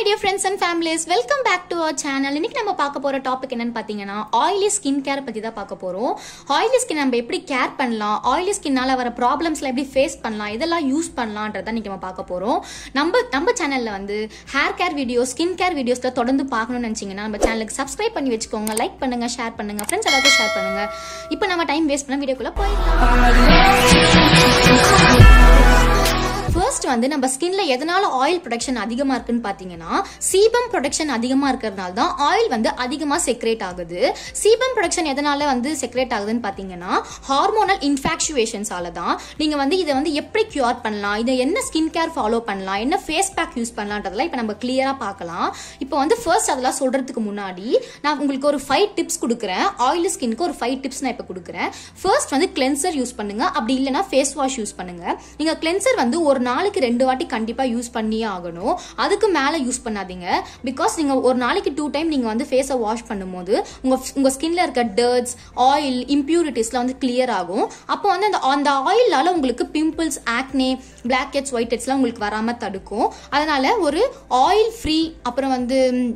dear friends and families welcome back to our channel இன்னைக்கு நம்ம பார்க்க போற டாபிக் என்னன்னு பார்த்தீங்கன்னா ஆயிலி ஸ்கின் கேர் பத்தி தான் பார்க்க போறோம் ஆயிலி ஸ்கின் நம்ம எப்படி கேர் பண்ணலாம் ஆயிலி ஸ்கின்னால வர ப்ராப்ளம்ஸ்ல எப்படி ஃபேஸ் பண்ணலாம் இதெல்லாம் யூஸ் பண்ணலான்றத இன்னைக்கு நம்ம பார்க்க போறோம் நம்ம நம்ம சேனல்ல வந்து hair care video skin care வீடியோஸ்ல தொடர்ந்து பார்க்கணும்னு நினைச்சீங்கன்னா நம்ம சேனலுக்கு சப்ஸ்கிரைப் பண்ணி வச்சுக்கோங்க லைக் பண்ணுங்க ஷேர் பண்ணுங்க ஃப்ரெண்ட்ஸ் எல்லாருக்கும் ஷேர் பண்ணுங்க இப்போ நம்ம டைம் வேஸ்ட் பண்ண வீடியோக்குள்ள போயிடலாம் ஃபர்ஸ்ட் வந்து நம்ம ஸ்கின்ல எதனால ஆயில் ப்ரொடக்ஷன் அதிகமா இருக்குன்னு பாத்தீங்கன்னா சீபம் ப்ரொடக்ஷன் அதிகமா இருக்கிறதுனால தான் ஆயில் வந்து அதிகமா செக்ரேட் ஆகுது சீபம் ப்ரொடக்ஷன் எதனால வந்து செக்ரேட் ஆகுதுன்னு பாத்தீங்கன்னா ஹார்மோனல் இன்ஃபாக்சுவேஷன்ஸால தான் நீங்க வந்து இதை வந்து எப்படி கியூர் பண்ணலாம் இதை என்ன ஸ்கின் கேர் ஃபாலோ பண்ணலாம் என்ன ஃபேஸ் பேக் யூஸ் பண்ணலான்றதெல்லாம் இப்போ நம்ம கிளியரா பார்க்கலாம் இப்போ வந்து ஃபர்ஸ்ட் அதெல்லாம் சொல்றதுக்கு முன்னாடி நான் உங்களுக்கு ஒரு ஃபைவ் டிப்ஸ் கொடுக்குறேன் ஆயில் ஸ்கின்க்கு ஒரு ஃபைவ் டிப்ஸ் நான் இப்போ கொடுக்குறேன் ஃபர்ஸ்ட் வந்து கிளென்சர் யூஸ் பண்ணுங்க அப்படி இல்லைன்னா ஃபேஸ் வாஷ் யூஸ் பண்ணுங்க நீங்க கிளென்சர் வந்து ஒரு நாளைக்கு ரெண்டு வாட்டி கண்டிப்பா யூஸ் பண்ணியே ஆகணும் அதுக்கு மேல யூஸ் பண்ணாதீங்க பிகாஸ் நீங்க ஒரு நாளைக்கு டூ டைம் நீங்க வந்து ஃபேஸை வாஷ் பண்ணும்போது உங்க உங்க ஸ்கின்ல இருக்க டர்ட்ஸ் ஆயில் இம்ப்யூரிட்டிஸ்லாம் வந்து கிளியர் ஆகும் அப்போ வந்து அந்த அந்த ஆயிலால உங்களுக்கு pimples acne black heads white ஹெட்ஸ்லாம் உங்களுக்கு வராம தடுக்கும் அதனால ஒரு ஆயில் ஃப்ரீ அப்புறம் வந்து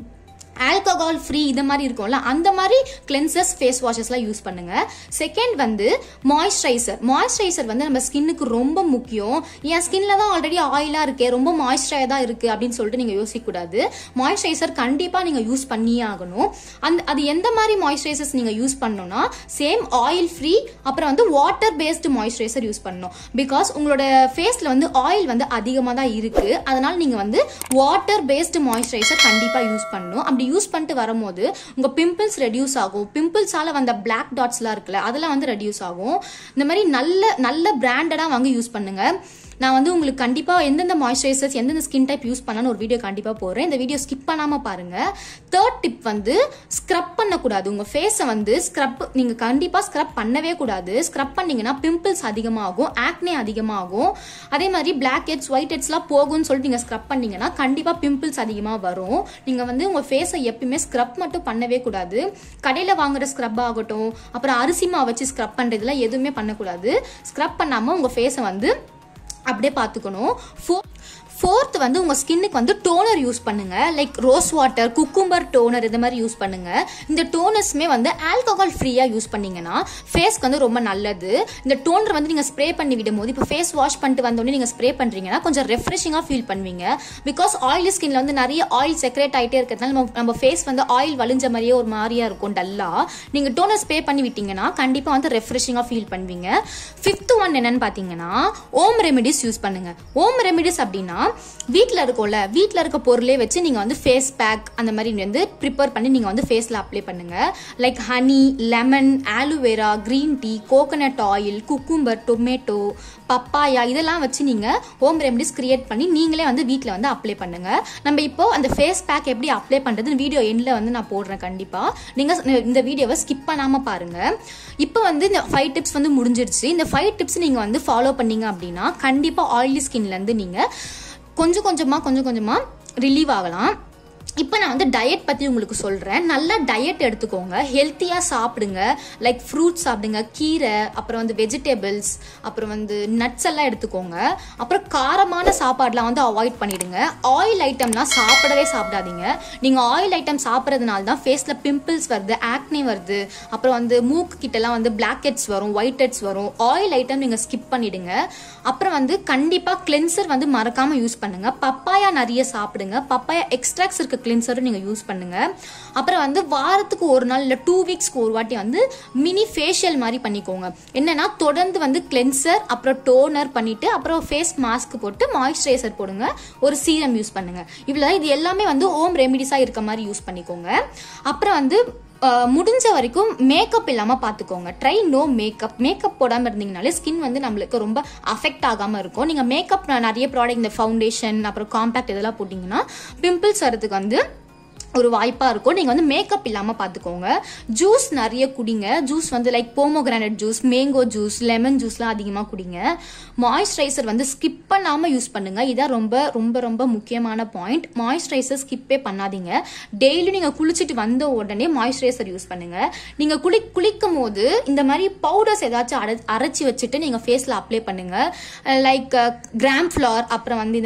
ஆல்கஹால் ஃப்ரீ இது மாதிரி இருக்கும்ல அந்த மாதிரி கிளென்சர்ஸ் ஃபேஸ் வாஷஸ்லாம் யூஸ் பண்ணுங்க செகண்ட் வந்து மாய்ஸ்சரைசர் மாய்ஸ்சரைசர் வந்து நம்ம ஸ்கின்னுக்கு ரொம்ப முக்கியம் என் ஸ்கின்ல தான் ஆல்ரெடி ஆயிலா இருக்கே ரொம்ப மாய்ஸ்சரையாக தான் இருக்கு அப்படின்னு சொல்லிட்டு நீங்க யோசிக்க கூடாது மாய்ஸ்சரைசர் கண்டிப்பா நீங்க யூஸ் பண்ணியே ஆகணும் அந்த அது எந்த மாதிரி மாய்ஸ்சரைசர்ஸ் நீங்க யூஸ் பண்ணணும்னா சேம் ஆயில் ஃப்ரீ அப்புறம் வந்து வாட்டர் பேஸ்டு மாய்ஸ்சரைசர் யூஸ் பண்ணணும் பிகாஸ் உங்களோட ஃபேஸ்ல வந்து ஆயில் வந்து அதிகமாக தான் இருக்கு அதனால நீங்க வந்து வாட்டர் பேஸ்டு மாய்ஸ்சரைசர் கண்டிப்பா யூஸ் பண்ணணும் அப்படி யூஸ் பண்ணிட்டு வரும்போது உங்க பிம்பிள்ஸ் ரெடியூஸ் ஆகும் பிம்பிள்ஸால வந்த பிளாக் டாட்ஸ்லாம் இருக்குல்ல அதெல்லாம் வந்து ரெடியூஸ் ஆகும் இந்த மாதிரி நல்ல நல்ல பிராண்டடா வாங்கி யூஸ் பண்ணுங்க நான் வந்து உங்களுக்கு கண்டிப்பாக எந்தெந்த மாய்ஸ்சரைசர்ஸ் எந்தெந்த ஸ்கின் டைப் யூஸ் பண்ணலான்னு ஒரு வீடியோ கண்டிப்பாக போடுறேன் இந்த வீடியோ ஸ்கிப் பண்ணாமல் பாருங்க தேர்ட் டிப் வந்து ஸ்க்ரப் பண்ணக்கூடாது உங்கள் ஃபேஸை வந்து ஸ்க்ரப் நீங்கள் கண்டிப்பாக ஸ்க்ரப் பண்ணவே கூடாது ஸ்க்ரப் பண்ணீங்கன்னா பிம்பிள்ஸ் அதிகமாகும் ஆக்னே அதிகமாகும் அதே மாதிரி பிளாக் ஹெட்ஸ் ஒயிட் ஹெட்ஸ்லாம் போகும்னு சொல்லிட்டு நீங்கள் ஸ்க்ரப் பண்ணீங்கன்னா கண்டிப்பாக பிம்பிள்ஸ் அதிகமாக வரும் நீங்கள் வந்து உங்கள் ஃபேஸை எப்பயுமே ஸ்க்ரப் மட்டும் பண்ணவே கூடாது கடையில் வாங்குற ஸ்க்ரப் ஆகட்டும் அப்புறம் அரிசி மாவு வச்சு ஸ்க்ரப் பண்ணுறதுலாம் எதுவுமே பண்ணக்கூடாது ஸ்க்ரப் பண்ணாமல் உங்கள் ஃபேஸை வந்து அப்படியே பார்த்துக்கணும் ஃபோ ஃபோர்த் வந்து உங்கள் ஸ்கின்னுக்கு வந்து டோனர் யூஸ் பண்ணுங்க like rose water cucumber toner இந்த மாதிரி யூஸ் பண்ணுங்க இந்த டோனர்ஸ்மே வந்து ஆல்கஹால் ஃப்ரீயாக யூஸ் பண்ணீங்கன்னா ஃபேஸ்க்கு வந்து ரொம்ப நல்லது இந்த டோனர் வந்து நீங்கள் ஸ்ப்ரே பண்ணி விடும் போது இப்போ ஃபேஸ் வாஷ் பண்ணிட்டு வந்தோடனே நீங்கள் ஸ்ப்ரே பண்ணுறீங்கன்னா கொஞ்சம் ரெஃப்ரெஷிங்காக ஃபீல் பண்ணுவீங்க பிகாஸ் ஆயிலி ஸ்கின்ல வந்து நிறைய ஆயில் செக்ரேட் ஆகிட்டே இருக்கிறதுனால நம்ம நம்ம ஃபேஸ் வந்து ஆயில் வலிஞ்ச மாதிரியே ஒரு மாதிரியா இருக்கும் டல்லாக நீங்கள் டோனர் ஸ்ப்ரே பண்ணி விட்டீங்கன்னா கண்டிப்பாக வந்து ரெஃப்ரெஷிங்காக ஃபீல் பண்ணுவீங்க ஃபிஃப்த் ஒன் என்னன்னு பார்த்தீங்கன்னா ஓம் ரெமிடிஸ் யூஸ் பண்ணுங்க ஓம் ரெமிடிஸ் அப்படின்னா வீட்டில் இருக்கும்ல வீட்டில் இருக்க பொருளே வச்சு நீங்கள் வந்து ஃபேஸ் பேக் அந்த மாதிரி வந்து ப்ரிப்பேர் பண்ணி நீங்கள் வந்து ஃபேஸில் அப்ளை பண்ணுங்க like honey lemon aloe vera green tea coconut oil cucumber tomato papaya இதெல்லாம் வச்சு நீங்கள் ஹோம் ரெமடிஸ் கிரியேட் பண்ணி நீங்களே வந்து வீட்டில் வந்து அப்ளை பண்ணுங்க நம்ம இப்போ அந்த ஃபேஸ் பேக் எப்படி அப்ளை பண்ணுறதுன்னு வீடியோ எண்டில் வந்து நான் போடுறேன் கண்டிப்பாக நீங்கள் இந்த வீடியோவை ஸ்கிப் பண்ணாமல் பாருங்க இப்போ வந்து இந்த ஃபைவ் டிப்ஸ் வந்து முடிஞ்சிருச்சு இந்த ஃபைவ் டிப்ஸ் நீங்கள் வந்து ஃபாலோ பண்ணீங்க அப்படின்னா கண்டிப்பாக ஆயிலி ஸ்கின்லேருந்து நீங்கள் கொஞ்சம் கொஞ்சமாக கொஞ்சம் கொஞ்சமாக ரிலீவ் ஆகலாம் இப்போ நான் வந்து டயட் பற்றி உங்களுக்கு சொல்கிறேன் நல்லா டயட் எடுத்துக்கோங்க ஹெல்த்தியாக சாப்பிடுங்க லைக் ஃப்ரூட்ஸ் சாப்பிடுங்க கீரை அப்புறம் வந்து வெஜிடபிள்ஸ் அப்புறம் வந்து நட்ஸ் எல்லாம் எடுத்துக்கோங்க அப்புறம் காரமான சாப்பாடுலாம் வந்து அவாய்ட் பண்ணிடுங்க ஆயில் ஐட்டம்லாம் சாப்பிடவே சாப்பிடாதீங்க நீங்கள் ஆயில் ஐட்டம் சாப்பிட்றதுனால தான் ஃபேஸில் பிம்பிள்ஸ் வருது ஆக்னே வருது அப்புறம் வந்து மூக்கு கிட்டலாம் வந்து பிளாக் ஹெட்ஸ் வரும் ஒயிட் ஹெட்ஸ் வரும் ஆயில் ஐட்டம் நீங்கள் ஸ்கிப் பண்ணிடுங்க அப்புறம் வந்து கண்டிப்பாக கிளென்சர் வந்து மறக்காமல் யூஸ் பண்ணுங்க பப்பாயா நிறைய சாப்பிடுங்க பப்பாயா எக்ஸ்ட்ராக்ஸ் இருக்க கிளென்சரும் நீங்கள் யூஸ் பண்ணுங்க அப்புறம் வந்து வாரத்துக்கு ஒரு நாள் இல்லை டூ வீக்ஸ்க்கு ஒரு வாட்டி வந்து மினி ஃபேஷியல் மாதிரி பண்ணிக்கோங்க என்னன்னா தொடர்ந்து வந்து கிளென்சர் அப்புறம் டோனர் பண்ணிட்டு அப்புறம் ஃபேஸ் மாஸ்க் போட்டு மாய்ஸ்சரைசர் போடுங்க ஒரு சீரம் யூஸ் பண்ணுங்க இவ்வளோ இது எல்லாமே வந்து ஓம் ரெமிடிஸாக இருக்க மாதிரி யூஸ் பண்ணிக்கோங்க அப்புறம் வந்து அஹ், முடிஞ்ச வரைக்கும் மேக்கப் இல்லாமல் பார்த்துக்கோங்க ட்ரை நோ மேக்கப் மேக்கப் போடாமல் இருந்தீங்கனாலே ஸ்கின் வந்து நம்மளுக்கு ரொம்ப அஃபெக்ட் ஆகாமல் இருக்கும் நீங்கள் மேக்கப் நிறைய ப்ராடக்ட் இந்த ஃபவுண்டேஷன் அப்புறம் காம்பேக்ட் இதெல்லாம் போட்டிங்கன்னா பிம்பிள்ஸ் வரதுக்கு வந்து ஒரு வாய்ப்பாக இருக்கும் நீங்கள் வந்து மேக்கப் இல்லாமல் பார்த்துக்கோங்க ஜூஸ் நிறைய குடிங்க ஜூஸ் வந்து like pomegranate juice mango juice lemon ஜூஸ்லாம் அதிகமாக குடிங்க மாய்ஸ்சரைசர் வந்து ஸ்கிப் பண்ணாமல் யூஸ் பண்ணுங்க இதான் ரொம்ப ரொம்ப ரொம்ப முக்கியமான பாயிண்ட் மாய்ஸ்சரைசர் ஸ்கிப்பே பண்ணாதீங்க டெய்லி நீங்கள் குளிச்சுட்டு வந்த உடனே மாய்ஸ்சரைசர் யூஸ் பண்ணுங்க நீங்கள் குளி குளிக்கும் போது இந்த மாதிரி பவுடர்ஸ் ஏதாச்சும் அரை அரைச்சி வச்சுட்டு நீங்கள் ஃபேஸில் அப்ளை பண்ணுங்க லைக் கிராம் ஃப்ளார் அப்புறம் வந்து இந்த மாதிரி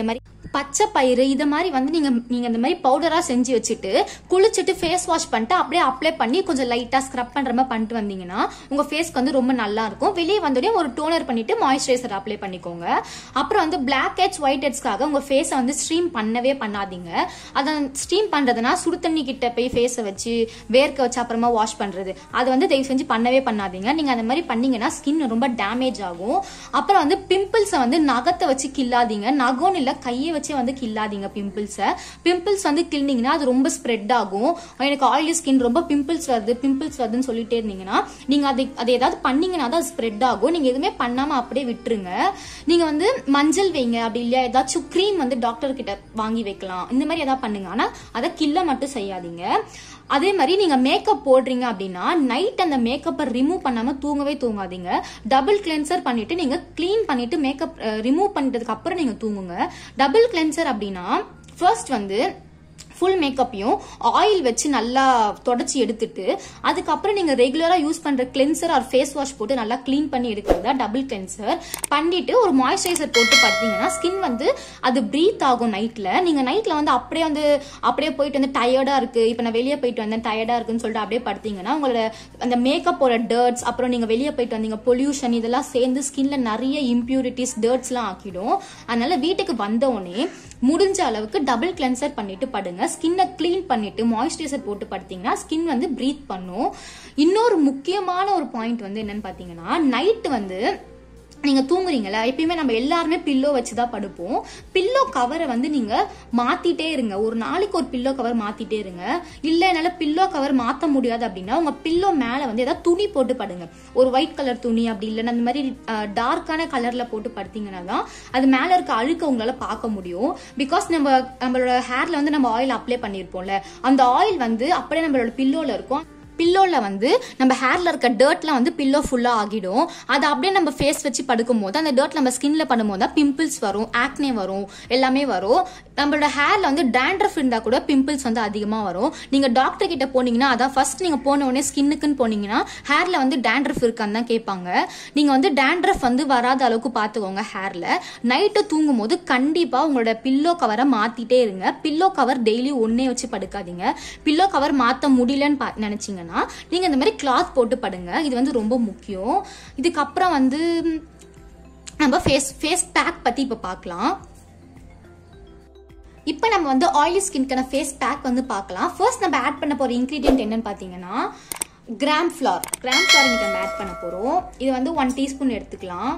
பச்சை பயிறு இதை மாதிரி வந்து நீங்க நீங்க இந்த மாதிரி பவுடரா செஞ்சு வச்சுட்டு குளிச்சுட்டு ஃபேஸ் வாஷ் பண்ணிட்டு அப்படியே அப்ளை பண்ணி கொஞ்சம் லைட்டா ஸ்க்ரப் பண்ற மாதிரி பண்ணிட்டு வந்தீங்கன்னா உங்க ஃபேஸ்க்கு வந்து ரொம்ப நல்லா இருக்கும் வெளியே வந்தோடனே ஒரு டோனர் பண்ணிட்டு மாய்ஸ்சரைசர் அப்ளை பண்ணிக்கோங்க அப்புறம் வந்து பிளாக் ஹெட்ஸ் ஒயிட் ஹெட்ஸ்க்காக உங்க ஃபேஸை வந்து ஸ்ட்ரீம் பண்ணவே பண்ணாதீங்க அதை ஸ்ட்ரீம் பண்றதுனா சுடு தண்ணி கிட்ட போய் ஃபேஸை வச்சு வேர்க்க வச்சு அப்புறமா வாஷ் பண்றது அது வந்து தயவு செஞ்சு பண்ணவே பண்ணாதீங்க நீங்க அந்த மாதிரி பண்ணீங்கன்னா ஸ்கின் ரொம்ப டேமேஜ் ஆகும் அப்புறம் வந்து பிம்பிள்ஸை வந்து நகத்தை வச்சு கில்லாதீங்க நகம் இல்ல கையை வச்சே வந்து கில்லாதீங்க பிம்பிள்ஸை பிம்பிள்ஸ் வந்து கிள்னீங்கன்னா அது ரொம்ப ஸ்ப்ரெட் ஆகும் எனக்கு ஆயிலி ஸ்கின் ரொம்ப பிம்பிள்ஸ் வருது பிம்பிள்ஸ் வருதுன்னு சொல்லிட்டே இருந்தீங்கன்னா நீங்க அதை அதை ஏதாவது பண்ணீங்கன்னா தான் ஸ்ப்ரெட் ஆகும் நீங்க எதுவுமே பண்ணாம அப்படியே விட்டுருங்க நீங்க வந்து மஞ்சள் வைங்க அப்படி இல்லையா ஏதாச்சும் க்ரீம் வந்து டாக்டர் கிட்ட வாங்கி வைக்கலாம் இந்த மாதிரி ஏதாவது பண்ணுங்க ஆனா அதை கில்ல மட்டும் செய்யாதீங்க அதே மாதிரி நீங்க மேக்கப் போடுறீங்க அப்படின்னா நைட் அந்த மேக்கப்பை ரிமூவ் பண்ணாம தூங்கவே தூங்காதீங்க டபுள் கிளென்சர் பண்ணிட்டு நீங்க க்ளீன் பண்ணிட்டு மேக்கப் ரிமூவ் பண்ணிட்டதுக்கு அப்புறம் நீங்க தூங்குங்க டபுள் கிளென்சர் அப்படின்னா ஃபர்ஸ்ட் வந்து ஃபுல் மேக்கப்பையும் ஆயில் வச்சு நல்லா தொடச்சி எடுத்துட்டு அதுக்கப்புறம் நீங்க ரெகுலரா யூஸ் பண்ற கிளென்சர் ஆர் ஃபேஸ் வாஷ் போட்டு நல்லா க்ளீன் பண்ணி எடுக்கிறதா டபுள் கிளென்சர் பண்ணிட்டு ஒரு மாய்ஸ்சரைசர் போட்டு பார்த்தீங்கன்னா ஸ்கின் வந்து அது ப்ரீத் ஆகும் நைட்ல நீங்க நைட்ல வந்து அப்படியே வந்து அப்படியே போயிட்டு வந்து டயர்டா இருக்கு இப்போ நான் வெளியே போயிட்டு வந்தேன் டயர்டா இருக்குன்னு சொல்லிட்டு அப்படியே படுத்தீங்கன்னா உங்களோட அந்த மேக்கப்போட டர்ட்ஸ் அப்புறம் நீங்க வெளியே போயிட்டு வந்தீங்க பொல்யூஷன் இதெல்லாம் சேர்ந்து ஸ்கின்ல நிறைய இம்பியூரிட்டிஸ் டர்ட்ஸ்லாம் ஆக்கிடும் அதனால வீட்டுக்கு வந்த உடனே முடிஞ்ச அளவுக்கு டபுள் கிளென்சர் பண்ணிட்டு படுங்க ஸ்கின்னை க்ளீன் பண்ணிட்டு மாய்ஸ்சரைசர் போட்டு படுத்தீங்கன்னா ஸ்கின் வந்து ப்ரீத் பண்ணும் இன்னொரு முக்கியமான ஒரு பாயிண்ட் வந்து என்னன்னு பாத்தீங்கன்னா நைட் வந்து நீங்க தூங்குறீங்களா எப்பயுமே நம்ம எல்லாருமே பில்லோ வச்சு தான் படுப்போம் பில்லோ கவரை வந்து நீங்க மாத்திட்டே இருங்க ஒரு நாளைக்கு ஒரு பில்லோ கவர் மாத்திட்டே இருங்க இல்ல என்னால பில்லோ கவர் மாத்த முடியாது அப்படின்னா உங்க பில்லோ மேல வந்து ஏதாவது துணி போட்டு படுங்க ஒரு ஒயிட் கலர் துணி அப்படி இல்லைன்னா அந்த மாதிரி டார்க்கான கலர்ல போட்டு படுத்தீங்கன்னா தான் அது மேல இருக்க அழுக்க உங்களால பார்க்க முடியும் பிகாஸ் நம்ம நம்மளோட ஹேர்ல வந்து நம்ம ஆயில் அப்ளை பண்ணிருப்போம்ல அந்த ஆயில் வந்து அப்படியே நம்மளோட பில்லோல இருக்கும் பில்லோல வந்து நம்ம ஹேர்ல இருக்க டர்ட்லாம் வந்து பில்லோ ஃபுல்லா ஆகிடும் அதை அப்படியே நம்ம ஃபேஸ் வச்சு படுக்கும் போது அந்த டர்ட் நம்ம ஸ்கின்ல பண்ணும்போது தான் பிம்பிள்ஸ் வரும் ஆக்னே வரும் எல்லாமே வரும் நம்மளோட ஹேர்ல வந்து டேண்ட்ரஃப் இருந்தா கூட பிம்பிள்ஸ் வந்து அதிகமா வரும் நீங்க டாக்டர் கிட்ட போனீங்கன்னா அதான் ஃபர்ஸ்ட் நீங்க போன உடனே ஸ்கின்னுக்குன்னு போனீங்கன்னா ஹேர்ல வந்து டேண்ட்ரஃப் இருக்கான்னு தான் கேட்பாங்க நீங்க வந்து டேண்ட்ரஃப் வந்து வராத அளவுக்கு பாத்துக்கோங்க ஹேர்ல நைட்டு தூங்கும் போது கண்டிப்பா உங்களோட பில்லோ கவரை மாத்திட்டே இருங்க பில்லோ கவர் டெய்லி ஒன்னே வச்சு படுக்காதீங்க பில்லோ கவர் மாத்த முடியலன்னு பா- நினைச்சீங்கன்னா நீங்க இந்த மாதிரி கிளாத் போட்டு படுங்க இது வந்து ரொம்ப முக்கியம் இதுக்கப்புறம் வந்து நம்ம ஃபேஸ் ஃபேஸ் பேக் பத்தி இப்ப பார்க்கலாம் இப்போ நம்ம வந்து ஆயிலி ஸ்கின்க்கான ஃபேஸ் பேக் வந்து பார்க்கலாம் ஃபர்ஸ்ட் நம்ம ஆட் பண்ண போற இன்க்ரீடியன்ட் என்னன்னு பார்த்தீங்கன்னா கிராம் ஃப்ளார் கிராம் ஃப்ளார் இன்னைக்கு நம்ம ஆட் பண்ண போறோம் இது வந்து ஒன் டீஸ்பூன் எடுத்துக்கலாம்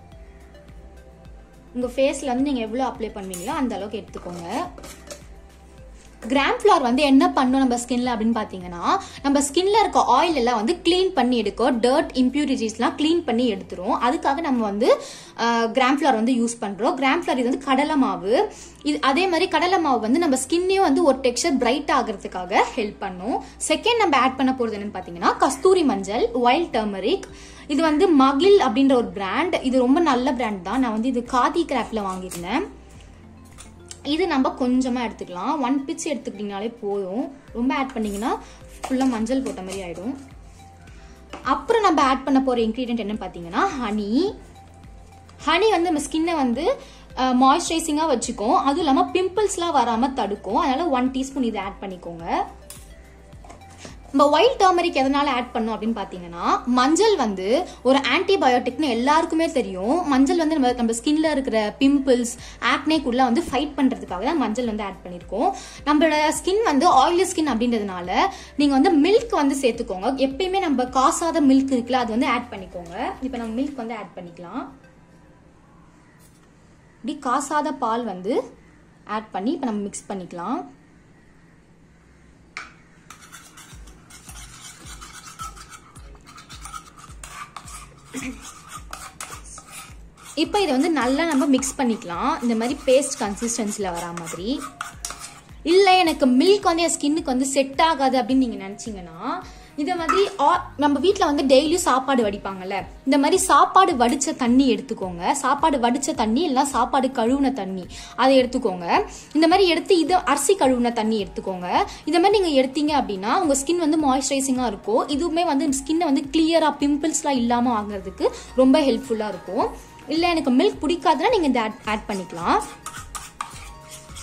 உங்க ஃபேஸ்ல வந்து நீங்க எவ்வளவு அப்ளை பண்ணுவீங்களோ அந்த அளவுக்கு எடுத்துக்கோங்க கிராம் ஃப்ளார் வந்து என்ன பண்ணும் நம்ம ஸ்கின்ல அப்படின்னு பார்த்தீங்கன்னா நம்ம ஸ்கின்ல இருக்க ஆயில் எல்லாம் வந்து க்ளீன் பண்ணி எடுக்கும் டர்ட் இம்ப்யூரிட்டிஸ்லாம் க்ளீன் பண்ணி எடுத்துரும் அதுக்காக நம்ம வந்து கிராம் ஃப்ளார் வந்து யூஸ் பண்றோம் கிராம் ஃப்ளார் இது வந்து கடலை மாவு இது அதே மாதிரி கடலை மாவு வந்து நம்ம ஸ்கின்னையும் வந்து ஒரு டெக்ஸ்சர் பிரைட் ஆகிறதுக்காக ஹெல்ப் பண்ணும் செகண்ட் நம்ம ஆட் பண்ண போறது என்னன்னு பார்த்தீங்கன்னா கஸ்தூரி மஞ்சள் ஒயில்ட் டர்மரிக் இது வந்து மகில் அப்படின்ற ஒரு பிராண்ட் இது ரொம்ப நல்ல பிராண்ட் தான் நான் வந்து இது காதி கிராப்ல வாங்கியிருந்தேன் இது நம்ம கொஞ்சமா எடுத்துக்கலாம் ஒன் பிச் எடுத்துக்கிட்டீங்கனாலே போதும் ரொம்ப ஆட் பண்ணீங்கன்னா ஃபுல்லா மஞ்சள் போட்ட மாதிரி ஆயிடும் அப்புறம் நம்ம ஆட் பண்ண போற இன்க்ரீடியன்ட் என்னன்னு பார்த்தீங்கன்னா ஹனி ஹனி வந்து நம்ம ஸ்கின்னை வந்து மாய்ஸ்சரைசிங்காக வச்சுக்கும் அதுவும் இல்லாமல் பிம்பிள்ஸ்லாம் வராமல் தடுக்கும் அதனால ஒன் டீஸ்பூன் இதை ஆட் பண்ணிக்கோங்க நம்ம ஒயிட் டர்மரிக் எதனால ஆட் பண்ணோம் அப்படின்னு பார்த்தீங்கன்னா மஞ்சள் வந்து ஒரு ஆன்டிபயோட்டிக்னு எல்லாருக்குமே தெரியும் மஞ்சள் வந்து நம்ம நம்ம ஸ்கின்ல இருக்கிற பிம்பிள்ஸ் ஆக்னேக்குள்ள வந்து ஃபைட் பண்றதுக்காக தான் மஞ்சள் வந்து ஆட் பண்ணியிருக்கோம் நம்மளோட ஸ்கின் வந்து ஆயிலி ஸ்கின் அப்படின்றதுனால நீங்க வந்து மில்க் வந்து சேர்த்துக்கோங்க எப்பயுமே நம்ம காசாத மில்க் இருக்குல்ல அது வந்து ஆட் பண்ணிக்கோங்க இப்போ நம்ம மில்க் வந்து ஆட் பண்ணிக்கலாம் இப்படி காசாத பால் வந்து ஆட் பண்ணி இப்போ நம்ம மிக்ஸ் பண்ணிக்கலாம் இப்போ இதை வந்து நல்லா நம்ம மிக்ஸ் பண்ணிக்கலாம் இந்த மாதிரி பேஸ்ட் கன்சிஸ்டன்சியில் வரா மாதிரி இல்லை எனக்கு மில்க் வந்து என் ஸ்கின்னுக்கு வந்து செட் ஆகாது அப்படின்னு நீங்கள் நினச்சிங்கன்னா இதை மாதிரி ஆ- நம்ம வீட்டில் வந்து டெய்லியும் சாப்பாடு வடிப்பாங்கல்ல இந்த மாதிரி சாப்பாடு வடிச்ச தண்ணி எடுத்துக்கோங்க சாப்பாடு வடிச்ச தண்ணி இல்லைன்னா சாப்பாடு கழுவுன தண்ணி அதை எடுத்துக்கோங்க இந்த மாதிரி எடுத்து இது அரிசி கழுவுன தண்ணி எடுத்துக்கோங்க இந்த மாதிரி நீங்கள் எடுத்தீங்க அப்படின்னா உங்கள் ஸ்கின் வந்து மாய்ஸ்சரைசிங்காக இருக்கும் இதுவுமே வந்து ஸ்கின்னை வந்து கிளியராக பிம்பிள்ஸ்லாம் இல்லாமல் ஆகிறதுக்கு ரொம்ப ஹெல்ப்ஃபுல்லாக இருக்கும் இல்லை எனக்கு மில்க் பிடிக்காதுன்னா நீங்கள் இந்த ஆட் ஆட் பண்ணிக்கலாம்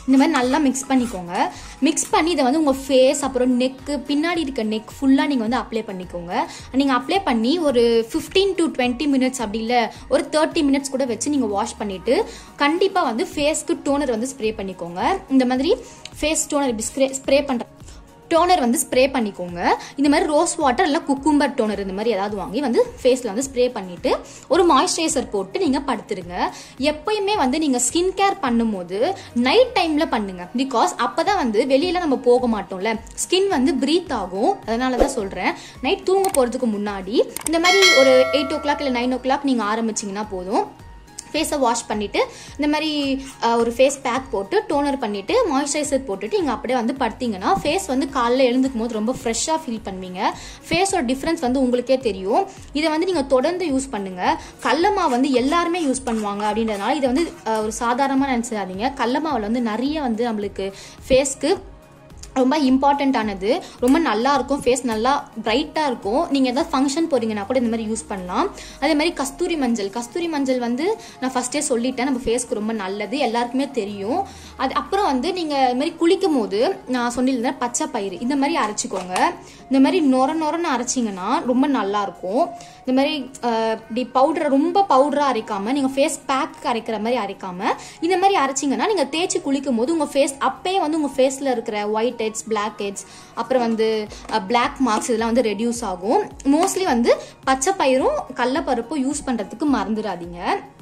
இந்த மாதிரி நல்லா மிக்ஸ் பண்ணிக்கோங்க மிக்ஸ் பண்ணி இதை வந்து உங்கள் ஃபேஸ் அப்புறம் நெக்கு பின்னாடி இருக்க நெக் ஃபுல்லாக நீங்கள் வந்து அப்ளை பண்ணிக்கோங்க நீங்கள் அப்ளை பண்ணி ஒரு ஃபிஃப்டீன் டு டுவெண்ட்டி மினிட்ஸ் அப்படி இல்லை ஒரு தேர்ட்டி மினிட்ஸ் கூட வச்சு நீங்கள் வாஷ் பண்ணிவிட்டு கண்டிப்பாக வந்து ஃபேஸ்க்கு டோனர் வந்து ஸ்ப்ரே பண்ணிக்கோங்க இந்த மாதிரி ஃபேஸ் டோனர் இப்படி ஸ்ப்ரே ஸ்ப்ரே பண்ணுற டோனர் வந்து ஸ்ப்ரே பண்ணிக்கோங்க இந்த மாதிரி ரோஸ் வாட்டர் இல்லை குக்கும்பர் டோனர் இந்த மாதிரி ஏதாவது வாங்கி வந்து ஃபேஸில் வந்து ஸ்ப்ரே பண்ணிட்டு ஒரு மாய்ஸ்சரைசர் போட்டு நீங்கள் படுத்துருங்க எப்பயுமே வந்து நீங்கள் ஸ்கின் கேர் பண்ணும்போது நைட் டைமில் பண்ணுங்க பிகாஸ் அப்போ தான் வந்து வெளியில நம்ம போக மாட்டோம்ல ஸ்கின் வந்து ப்ரீத் ஆகும் அதனால தான் சொல்கிறேன் நைட் தூங்க போகிறதுக்கு முன்னாடி இந்த மாதிரி ஒரு எயிட் ஓ கிளாக் இல்லை நைன் ஓ கிளாக் நீங்கள் ஆரம்பிச்சிங்கன்னா போதும் ஃபேஸை வாஷ் பண்ணிவிட்டு இந்த மாதிரி அஹ், ஒரு ஃபேஸ் பேக் போட்டு டோனர் பண்ணிவிட்டு மாய்ஸ்சரைசர் போட்டுட்டு நீங்கள் அப்படியே வந்து படுத்தீங்கன்னா ஃபேஸ் வந்து காலைல எழுந்துக்கும் போது ரொம்ப ஃப்ரெஷ்ஷாக ஃபீல் பண்ணுவீங்க ஃபேஸோட டிஃப்ரென்ஸ் வந்து உங்களுக்கே தெரியும் இதை வந்து நீங்கள் தொடர்ந்து யூஸ் பண்ணுங்கள் கடலமா வந்து எல்லாருமே யூஸ் பண்ணுவாங்க அப்படின்றதுனால இதை வந்து அஹ், ஒரு சாதாரணமாக நினச்சிடாதீங்க கடலமாவில் வந்து நிறைய வந்து நம்மளுக்கு ஃபேஸ்க்கு ரொம்ப இம்பார்ட்டண்ட்டானது ரொம்ப நல்லா இருக்கும் ஃபேஸ் நல்லா பிரைட்டாக இருக்கும் நீங்கள் ஏதாவது ஃபங்க்ஷன் போறீங்கன்னா கூட இந்த மாதிரி யூஸ் பண்ணலாம் அதே மாதிரி கஸ்தூரி மஞ்சள் கஸ்தூரி மஞ்சள் வந்து நான் ஃபஸ்ட்டே சொல்லிட்டேன் நம்ம ஃபேஸ்க்கு ரொம்ப நல்லது எல்லாருக்குமே தெரியும் அது அப்புறம் வந்து நீங்கள் இது மாதிரி குளிக்கும் போது நான் சொல்லியிருந்தேன் பச்சை பயிறு இந்த மாதிரி அரைச்சிக்கோங்க இந்த மாதிரி நொர நொரன்னு அரைச்சிங்கன்னா ரொம்ப நல்லா இருக்கும் இந்த மாதிரி அஹ், இப்படி பவுடரை ரொம்ப பவுடராக அரைக்காம நீங்கள் ஃபேஸ் பேக் அரைக்கிற மாதிரி அரைக்காம இந்த மாதிரி அரைச்சிங்கன்னா நீங்கள் தேய்ச்சி குளிக்கும் போது உங்கள் ஃபேஸ் அப்பயே வந்து உங்கள் ஃபேஸில் இருக்கிற ஒயிட் ஹெட்ஸ் பிளாக் ஹெட்ஸ் அப்புறம் வந்து பிளாக் மார்க்ஸ் இதெல்லாம் வந்து ரெடியூஸ் ஆகும் மோஸ்ட்லி வந்து பச்சை பயிரும் கடலப்பருப்பும் யூஸ் பண்ணுறதுக்கு மறந்துடாதீங்க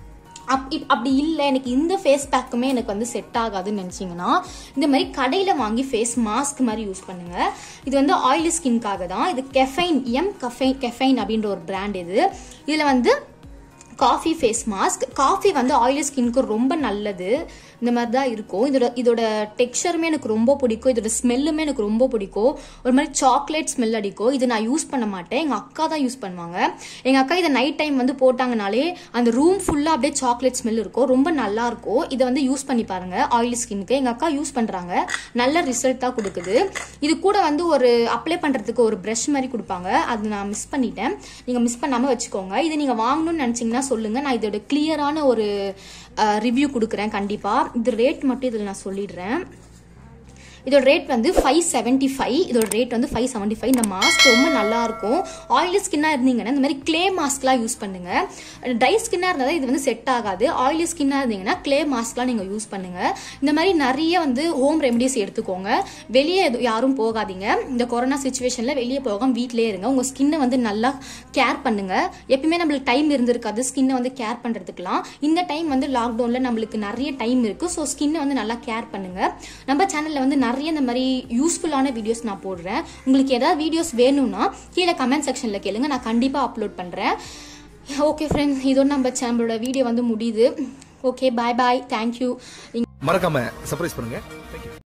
அப் இப் அப்படி இல்லை எனக்கு இந்த ஃபேஸ் பேக்குமே எனக்கு வந்து செட் ஆகாதுன்னு நினச்சிங்கன்னா இந்த மாதிரி கடையில் வாங்கி ஃபேஸ் மாஸ்க் மாதிரி யூஸ் பண்ணுங்க இது வந்து ஆயிலி ஸ்கின்காக தான் இது கெஃபைன் எம் கஃபைன் கெஃபைன் அப்படின்ற ஒரு பிராண்ட் இது இதில் வந்து காஃபி ஃபேஸ் மாஸ்க் காஃபி வந்து ஆயிலி ஸ்கின்க்கு ரொம்ப நல்லது இந்த மாதிரி தான் இருக்கும் இதோட இதோட டெக்ஸ்சருமே எனக்கு ரொம்ப பிடிக்கும் இதோட ஸ்மெல்லுமே எனக்கு ரொம்ப பிடிக்கும் ஒரு மாதிரி சாக்லேட் ஸ்மெல் அடிக்கும் இது நான் யூஸ் பண்ண மாட்டேன் எங்கள் அக்கா தான் யூஸ் பண்ணுவாங்க எங்கள் அக்கா இதை நைட் டைம் வந்து போட்டாங்கனாலே அந்த ரூம் ஃபுல்லாக அப்படியே சாக்லேட் ஸ்மெல் இருக்கும் ரொம்ப நல்லா இருக்கும் இதை வந்து யூஸ் பண்ணி பாருங்க ஆயிலி ஸ்கின்க்கு எங்கள் அக்கா யூஸ் பண்ணுறாங்க நல்ல ரிசல்ட் தான் கொடுக்குது இது கூட வந்து ஒரு அப்ளை பண்ணுறதுக்கு ஒரு ப்ரஷ் மாதிரி கொடுப்பாங்க அது நான் மிஸ் பண்ணிட்டேன் நீங்கள் மிஸ் பண்ணாமல் வச்சுக்கோங்க இது நீங்கள் வாங்கணும்னு நினச்சிங்கன்னா சொல்லுங்கள் நான் இதோட கிளியரான ஒரு ரிவ்யூ கொடுக்குறேன் கண்டிப்பாக இது ரேட் மட்டும் இதில் நான் சொல்லிடுறேன் இதோட ரேட் வந்து ஃபைவ் செவன்ட்டி ஃபைவ் இதோட ரேட் வந்து ஃபைவ் செவன்ட்டி ஃபைவ் இந்த மாஸ்க் ரொம்ப நல்லா இருக்கும் ஆயிலி ஸ்கின்னாக இருந்தீங்கன்னா இந்த மாதிரி க்ளே மாஸ்க்லாம் யூஸ் பண்ணுங்க ட்ரை ஸ்கின்னாக இருந்தால் இது வந்து செட் ஆகாது ஆயிலி ஸ்கின்னாக இருந்தீங்கன்னா க்ளே மாஸ்க்லாம் நீங்கள் யூஸ் பண்ணுங்க இந்த மாதிரி நிறைய வந்து ஹோம் ரெமடிஸ் எடுத்துக்கோங்க வெளியே எது- யாரும் போகாதீங்க இந்த கொரோனா சுச்சுவேஷனில் வெளியே போகாம வீட்டிலே இருங்க உங்கள் ஸ்கின்னை வந்து நல்லா கேர் பண்ணுங்க எப்பயுமே நம்மளுக்கு டைம் இருந்திருக்காது ஸ்கின்னை வந்து கேர் பண்ணுறதுக்குலாம் இந்த டைம் வந்து லாக்டவுனில் நம்மளுக்கு நிறைய டைம் இருக்குது ஸோ ஸ்கின்னை வந்து நல்லா கேர் பண்ணுங்க நம்ம சேனலில் வந்து நிறைய இந்த மாதிரி யூஸ்ஃபுல்லான வீடியோஸ் நான் போடுறேன் உங்களுக்கு ஏதாவது வீடியோஸ் வேணும்னா கீழே கமெண்ட் செக்ஷனில் கேளுங்க நான் கண்டிப்பாக அப்லோட் பண்ணுறேன் ஓகே ஃப்ரெண்ட்ஸ் இதோட நம்ம சேனலோட வீடியோ வந்து முடியுது ஓகே பாய் பாய் தேங்க்யூ மறக்காம சர்ப்ரைஸ் பண்ணுங்க